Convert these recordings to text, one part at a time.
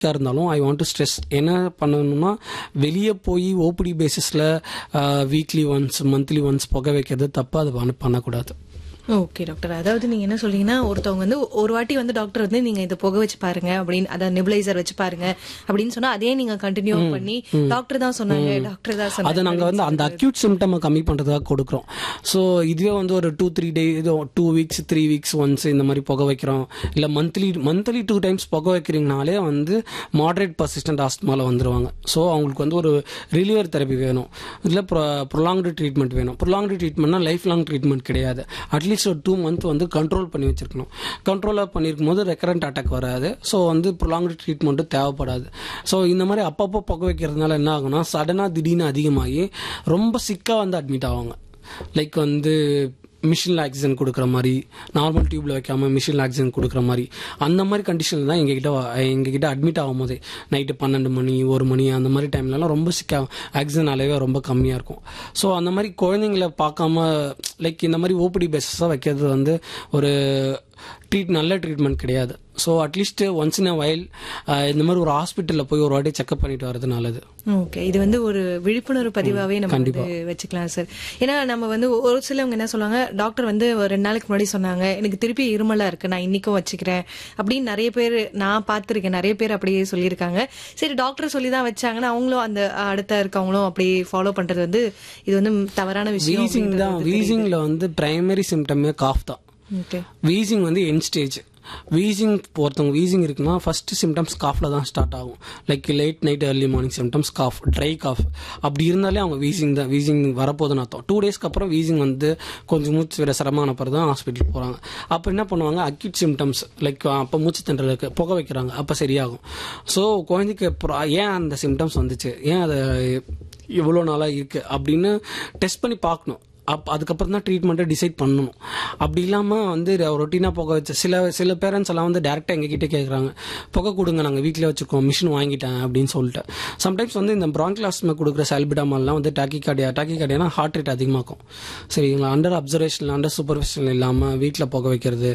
இருந்தாலும் I want to stress என்ன பண்ணணும்னா வெளியே போய் ஓபிடி பேசிஸில் வீக்லி ஒன்ஸ் மந்த்லி ஒன்ஸ் புகை வைக்கிறது தப்பு அது பண்ண- பண்ணக்கூடாது ஓகே டாக்டர் அதாவது நீங்க என்ன சொல்றீங்கன்னா ஒருத்தவங்க வந்து ஒரு வாட்டி வந்து டாக்டர் வந்து நீங்க இதை புகை வச்சு பாருங்க அப்படின்னு அதாவது நெபுலைசர் வச்சு பாருங்க அப்படின்னு சொன்னா அதே நீங்க கண்டினியூ பண்ணி டாக்டர் தான் சொன்னாங்க டாக்டர் தான் அதை சொன்னாங்க நாங்கள் வந்து அந்த அக்யூட் சிம்டமை கம்மி பண்ணுறதுக்காக கொடுக்குறோம் ஸோ இதுவே வந்து ஒரு டூ த்ரீ டே இது two weeks three weeks once இந்த மாதிரி புகை வைக்கிறோம் இல்லை மந்த்லி மந்த்லி டூ டைம்ஸ் புகை வைக்கிறீங்கனாலே வந்து மாடரேட் பர்சிஸ்டன்ட் ஆஸ்துமாவில் வந்துருவாங்க ஸோ அவங்களுக்கு வந்து ஒரு ரிலீவர் தெரப்பி வேணும் இல்லை ப்ரொலாங்டு ட்ரீட்மெண்ட் வேணும் ப்ரொலாங்டு ட்ரீட்மெண்ட்னா லைஃப் லாங் ட்ரீட்மெண்ட் கிடையாது அட்லீஸ்ட் ஒரு டூ மந்த் வந்து கண்ட்ரோல் பண்ணி வச்சிருக்கணும் கண்ட்ரோலாக பண்ணியிருக்கும் போது ரெக்கரண்ட் அட்டாக் வராது ஸோ வந்து ப்ரொலாங்டு ட்ரீட்மெண்ட்டும் தேவைப்படாது ஸோ இந்த மாதிரி அப்பப்போ புகை வைக்கிறதுனால என்ன ஆகும்னா சடனாக திடீர்னு அதிகமாகி ரொம்ப சிக்காக வந்து அட்மிட் ஆவாங்க லைக் வந்து மிஷினில் ஆக்சிஜன் கொடுக்குற மாதிரி நார்மல் டியூப்ல வைக்காம மிஷினில் ஆக்சிஜன் கொடுக்குற மாதிரி அந்த மாதிரி கண்டிஷனில் தான் எங்ககிட்ட வ- எங்ககிட்ட அட்மிட் ஆகும் போதே நைட்டு பன்னெண்டு மணி ஒரு மணி அந்த மாதிரி டைம்லலாம் ரொம்ப சிக்க ஆக்சிஜன் அளவே ரொம்ப கம்மியாக இருக்கும் ஸோ அந்த மாதிரி குழந்தைங்கள பார்க்காம லைக் இந்த மாதிரி ஓபிடி பேஸஸாக வைக்கிறது வந்து ஒரு ட்ரீட் நல்ல ட்ரீட்மெண்ட் கிடையாது so at least once in a while இந்த மாதிரி ஒரு ஹாஸ்பிட்டலில் போய் ஒரு வாட்டி செக்அப் பண்ணிட்டு வர்றது நல்லது ஓகே இது வந்து ஒரு விழிப்புணர்வு பதிவாவே நம்ம வந்து வச்சுக்கலாம் சார் ஏன்னா நம்ம வந்து ஒரு சிலவங்க என்ன சொல்லுவாங்க டாக்டர் வந்து ஒரு ரெண்டு நாளைக்கு முன்னாடி சொன்னாங்க எனக்கு திருப்பி இருமலா இருக்கு நான் இன்னைக்கும் வச்சுக்கிறேன் அப்படின்னு நிறைய பேர் நான் பார்த்திருக்கேன் நிறைய பேர் அப்படியே சொல்லியிருக்காங்க சரி டாக்டர் சொல்லி தான் வச்சாங்கன்னா அவங்களும் அந்த அடுத்த இருக்கவங்களும் அப்படியே ஃபாலோ பண்றது வந்து இது வந்து தவறான விஷயம் வீசிங் தான் வீசிங்ல வந்து பிரைமரி சிம்டமே காஃப் தான் ஓகே வீசிங் வந்து என் ஸ்டேஜ் வீசிங் ஒருத்தவங்க வீசிங் இருக்குன்னா ஃபர்ஸ்ட் சிம்டம்ஸ் காஃபில் தான் ஸ்டார்ட் ஆகும் like late night early morning symptoms cough dry cough அப்படி இருந்தாலே அவங்க வீசிங் தான் வீசிங் வரப்போகுதுன்னு அர்த்தம் டூ டேஸ்க்கு அப்புறம் வீசிங் வந்து கொஞ்சம் மூச்சு விட சிரமமான பிறகு தான் ஹாஸ்பிட்டல் போகிறாங்க அப்போ என்ன பண்ணுவாங்க அக்யூட் சிம்டம்ஸ் லைக் அப்போ மூச்சு திண்டல் இருக்கு புகை வைக்கிறாங்க அப்போ சரியாகும் ஸோ குழந்தைக்கு அப்புறம் ஏன் அந்த சிம்டம்ஸ் வந்துச்சு ஏன் அது இவ்வளோ நாளாக இருக்குது அப்படின்னு டெஸ்ட் பண்ணி பார்க்கணும் அப் அதுக்கப்புறம் தான் ட்ரீட்மெண்ட்டை டிசைட் பண்ணணும் அப்படி இல்லாமல் வந்து ரொட்டீனாக புகை வச்ச சில சில பேரண்ட்ஸ் எல்லாம் வந்து டேரெக்டாக எங்ககிட்ட கேட்குறாங்க புகை கொடுங்க நாங்கள் வீட்டில் வச்சுருக்கோம் மிஷின் வாங்கிட்டேன் அப்படின்னு சொல்லிட்டு சம்டைம்ஸ் வந்து இந்த ப்ராங்க்லாஸ்மே கொடுக்குற சால்பிடாமெல்லாம் வந்து டாக்கி கார்டியா டாக்கி கார்டியானா ஹார்ட் ரேட் அதிகமாக்கும் சரிங்களா அண்டர் அப்சர்வேஷன் அண்டர் சூப்பர்விஷன் இல்லாமல் வீட்டில் புகை வைக்கிறது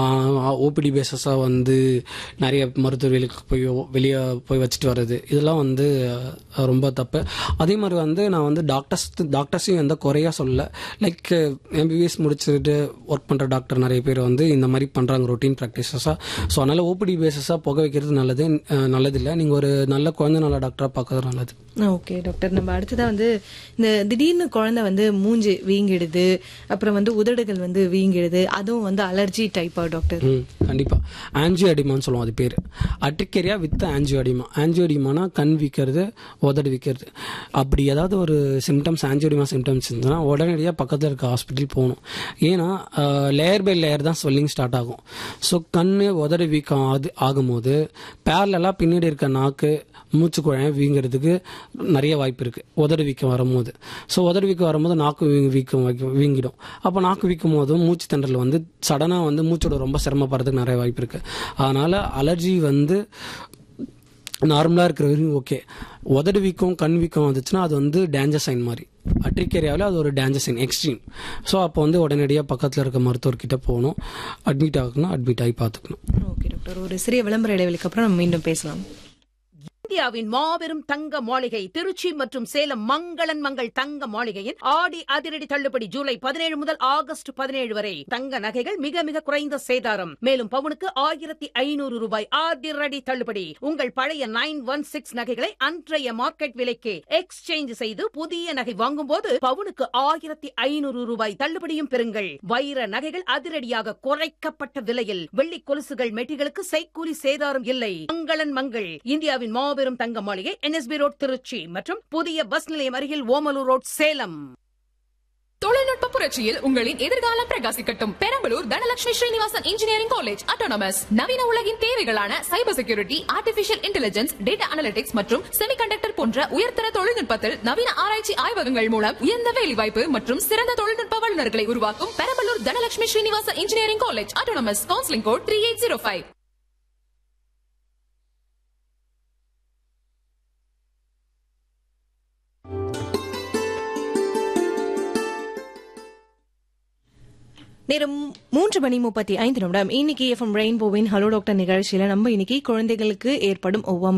ஓபிடி பேசஸாக வந்து நிறைய மருத்துவ வேலைக்கு போய் வெளியே போய் வச்சுட்டு வர்றது இதெல்லாம் வந்து அஹ், ரொம்ப தப்பு அதே மாதிரி வந்து நான் வந்து டாக்டர்ஸ் டாக்டர்ஸையும் எந்த குறையா சொல்லல லைக் எம்பிபிஎஸ் முடிச்சுட்டு ஒர்க் பண்ணுற டாக்டர் நிறைய பேர் வந்து இந்த மாதிரி பண்ணுறாங்க ரொட்டீன் ப்ராக்டிசஸாக ஸோ அதனால் ஓபிடி பேசஸாக புகை வைக்கிறது நல்லது அஹ், நல்லதில்லை நீங்கள் ஒரு நல்ல குழந்தை நல்ல டாக்டராக பார்க்கறது நல்லது ஓகே டாக்டர் நம்ம அடுத்ததா வந்து இந்த திடீர்னு குழந்தை வந்து மூஞ்சி வீங்கிடுது அப்புறம் வந்து உதடுகள் வந்து வீங்கிடுது அதுவும் வந்து அலர்ஜி டைப்பா டாக்டர் ம் கண்டிப்பாக ஆன்ஜியோ அடிமான்னு சொல்லுவோம் அது பேர் அட்ரிக்கேரியா வித் ஆன்ஜியோ அடிமா ஆன்ஜியோ அடிமானா கண் விற்கிறது உதடு விற்கிறது அப்படி ஏதாவது ஒரு சிம்டம்ஸ் ஆன்ஜியோடிமா சிம்டம்ஸ் இருந்ததுன்னா உடனடியாக பக்கத்தில் இருக்க ஹாஸ்பிட்டல் போகணும் ஏன்னா லேயர் பை லேயர் தான் ஸ்வெல்லிங் ஸ்டார்ட் ஆகும் ஸோ கண் உதடு வீக்கம் ஆது ஆகும்போது பேரலாக பின்னாடி இருக்க நாக்கு மூச்சு குழாய் வீங்கிறதுக்கு நிறைய வாய்ப்பு இருக்குது உதடு வீக்கம் வரும்போது ஸோ உதடு வீக்கம் வரும்போது நாக்கு வீ- வீக்கம் வைக்க- வீங்கிடும் அப்போ நாக்கு வீக்கும் போதும் மூச்சு திண்டல் வந்து சடனாக வந்து மூச்சோட ரொம்ப சிரமப்படுறதுக்கு நிறைய வாய்ப்பு இருக்குது அதனால் அலர்ஜி வந்து நார்மலாக இருக்கிற வரைக்கும் ஓகே உதடு வீக்கம் கண் வீக்கம் வந்துச்சுன்னா அது வந்து டேஞ்சர் சைன் மாதிரி அட்ரிக் ஏரியாவில் அது ஒரு டேஞ்சர் சைன் எக்ஸ்ட்ரீம் ஸோ அப்போ வந்து உடனடியாக பக்கத்தில் இருக்க மருத்துவர்கிட்ட போகணும் அட்மிட் ஆகணும் அட்மிட் ஆகி பார்த்துக்கணும் ஓகே டாக்டர் ஒரு சிறிய விளம்பர இடைவெளிக்கு அப்புறம் நம்ம மீண்டும் பேசலாம் இந்தியாவின் மாபெரும் தங்க மாளிகை திருச்சி மற்றும் சேலம் மங்களன் மங்கள் தங்க மாளிகையின் ஆடி அதிரடி தள்ளுபடி ஜூலை பதினேழு முதல் ஆகஸ்ட் பதினேழு வரை தங்க நகைகள் மிக மிக குறைந்த சேதாரம் மேலும் பவுனுக்கு ஆயிரத்தி ஐநூறு ரூபாய் அதிரடி தள்ளுபடி உங்கள் பழைய நைன் ஒன் சிக்ஸ் நகைகளை அன்றைய மார்க்கெட் விலைக்கு எக்ஸ்சேஞ்ச் செய்து புதிய நகை வாங்கும் போது பவுனுக்கு ஆயிரத்தி ஐநூறு ரூபாய் தள்ளுபடியும் பெறுங்கள் வைர நகைகள் அதிரடியாக குறைக்கப்பட்ட விலையில் வெள்ளி கொலுசுகள் மெட்டிகளுக்கு செய்கூலி சேதாரம் இல்லை மங்களன் மங்கள் இந்தியாவின் மாபெரும் தங்க மாளிகை என்எஸ்பி ரோட் திருச்சி மற்றும் புதிய பஸ் நிலையம் அருகில் ஓமலூர் ரோட் சேலம் தொழில்நுட்ப புரட்சியில் உங்களின் எதிர்காலம் பிரகாசிக்கட்டும் Perambalur Dhanalakshmi Srinivasan engineering college autonomous நவீன உலகின் தேவைகளான cyber security artificial intelligence data analytics மற்றும் செமிகண்டக்டர் போன்ற உயர்தர தொழில்நுட்பத்தில் நவீன ஆராய்ச்சி ஆய்வகங்கள் மூலம் உயர்ந்த வேலைவாய்ப்பு மற்றும் சிறந்த தொழில்நுட்ப வல்லுநர்களை உருவாக்கும் Perambalur Dhanalakshmi Srinivasan engineering college autonomous counselling code three eight zero five நேரம் மூன்று மணி முப்பத்தி ஐந்து நிமிடம் இன்னைக்கு எஃப்எம் ரெயின்போவின் ஹலோ டாக்டர் நிகழ்ச்சியில நம்ம இன்னைக்கு குழந்தைகளுக்கு ஏற்படும் ஒவ்வாமை